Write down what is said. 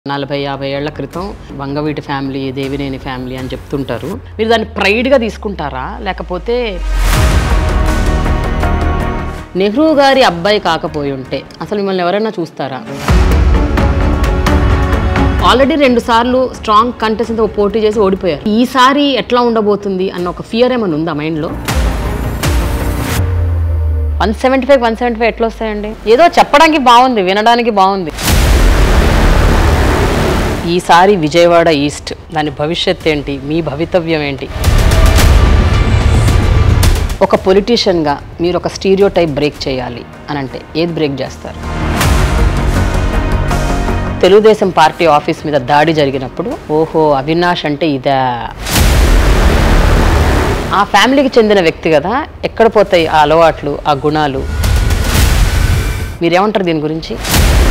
నలభై యాభై ఏళ్ల క్రితం వంగవీటి ఫ్యామిలీ దేవినేని ఫ్యామిలీ అని చెప్తుంటారు మీరు దాన్ని ప్రైడ్గా తీసుకుంటారా లేకపోతే నెహ్రూ గారి అబ్బాయి కాకపోయి ఉంటే అసలు మిమ్మల్ని ఎవరైనా చూస్తారా ఆల్రెడీ రెండు సార్లు స్ట్రాంగ్ కంటెస్ట్తో పోటీ చేసి ఓడిపోయారు ఈసారి ఎట్లా ఉండబోతుంది అన్న ఒక ఫియర్ ఏమైనా ఉందా మైండ్లో one seventy five one seventy five ఎట్లా వస్తాయండి ఏదో చెప్పడానికి బాగుంది వినడానికి బాగుంది ఈసారి విజయవాడ ఈస్ట్ దాని భవిష్యత్ ఏంటి మీ భవితవ్యం ఏంటి ఒక పొలిటీషియన్గా మీరు ఒక స్టీరియో టైప్ బ్రేక్ చేయాలి అని అంటే ఏది బ్రేక్ చేస్తారు తెలుగుదేశం పార్టీ ఆఫీస్ మీద దాడి జరిగినప్పుడు ఓహో అవినాష్ అంటే ఇదా ఆ ఫ్యామిలీకి చెందిన వ్యక్తి కదా ఎక్కడ పోతాయి ఆ అలవాట్లు ఆ గుణాలు మీరేమంటారు దీని గురించి